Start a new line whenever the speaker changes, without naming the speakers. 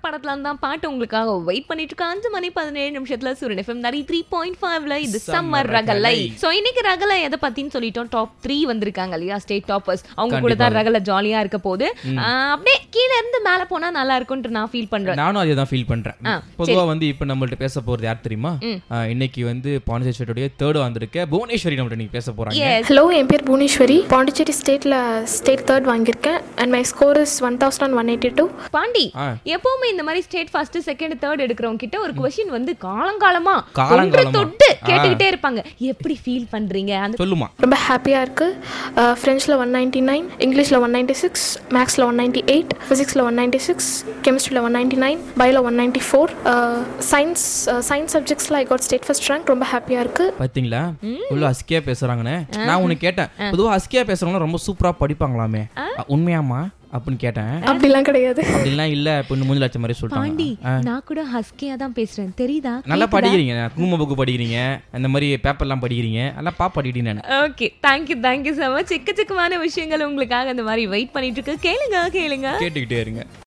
படத்துல இருந்து தான் பாட்டு உங்களுக்காக வெயிட் பண்ணிட்டு இருக்க அஞ்சு மணி பதினேழு நிமிஷத்துல சூரியன் எஃப்எம் நரி த்ரீ பாயிண்ட் ஃபைவ்ல இது சம்மர் ரகலை சோ இன்னைக்கு ரகலை எதை பத்தின்னு சொல்லிட்டோம் டாப் த்ரீ வந்திருக்காங்க இல்லையா ஸ்டேட் டாப்பர்ஸ் அவங்க கூட தான் ரகலை ஜாலியா இருக்க போது ஆஹ் அப்படியே கீழ இருந்து மேல போனா நல்லா இருக்கும்னு நான் ஃபீல் பண்றேன்
நானும் அதே தான் ஃபீல் பண்றேன்
ஆ,
பொதுவா வந்து இப்ப நம்மள்ட்ட பேச போறது யார் தெரியுமா ஆ, இன்னைக்கு வந்து பாண்டிச்சேரி ஸ்டேட்டோடைய தேர்ட் வந்திருக்க புவனேஸ்வரி நம்மள்ட்ட இன்னைக்கு பேச போறாங்க
எஸ்
ஹலோ என் பேர் புவனேஸ்வரி பாண்டிச்சேரி ஸ்டேட்டில் ஸ்டேட் தேர்ட் வாங்கியிருக்கேன் and my score is one thousand one eighty two
Pondy
ஆ.
எப்பவுமே இந்த மாதிரி ஸ்டேட் ஃபர்ஸ்ட் செகண்ட் தேர்ட் எடுக்கிறவங்க கிட்ட ஒரு கொஸ்டின் வந்து காலங்காலமா
காலங்காலமா.
ஒன்று தொட்டு
ஆ.
கேட்டுக்கிட்டே இருப்பாங்க எப்படி ஃபீல் பண்றீங்க அந்த
சொல்லுமா
ரொம்ப ஹாப்பியாக இருக்குது ஃப்ரெஞ்சில் ஒன் நைன்ட்டி நைன் இங்கிலீஷில் ஒன் நைன்ட்டி சிக்ஸ் மேக்ஸில் ஒன் நைன்ட்டி எயிட் ஃபிசிக்ஸில் ஒன் நைன்ட்டி சிக்ஸ் கெமிஸ்ட்ரியில் ஒன் நைன்ட்டி நைன் பயோவில் one ninety four science science சப்ஜெக்ட்ஸில் I got state first rank ரொம்ப ஹாப்பியாக இருக்குது
பாத்தீங்களா இவ்வளவு அஸ்கியா பேசுறாங்கன்னு நான் உனக்கு கேட்டேன் பொதுவா அஸ்கியா பேசுறவங்க ரொம்ப சூப்பரா படிப்பாங்களாமே அ, உண்மையாமா அப்படின்னு கேட்டேன்
அப்படிலாம் கிடையாது
அப்படிலாம் இல்ல பொண்ணு மூஞ்சி லட்சம் மாதிரி
பாண்டி
சொல்லிட்டாங்க
நான் கூட ஹஸ்கியா தான் பேசுறேன் தெரியுதா
நல்லா படிக்கிறீங்க குங்கும புக்கு படிக்கிறீங்க அந்த மாதிரி பேப்பர்லாம் படிக்கிறீங்க நல்லா பா படிக்கிறீங்க நான்
okay thank you thank you so much எக்கச்சக்கமான விஷயங்கள் உங்களுக்காக அந்த மாதிரி வெயிட் பண்ணிட்டு இருக்கு கேளுங்க கேளுங்க
கேட்டுக்கிட்டே இருங்க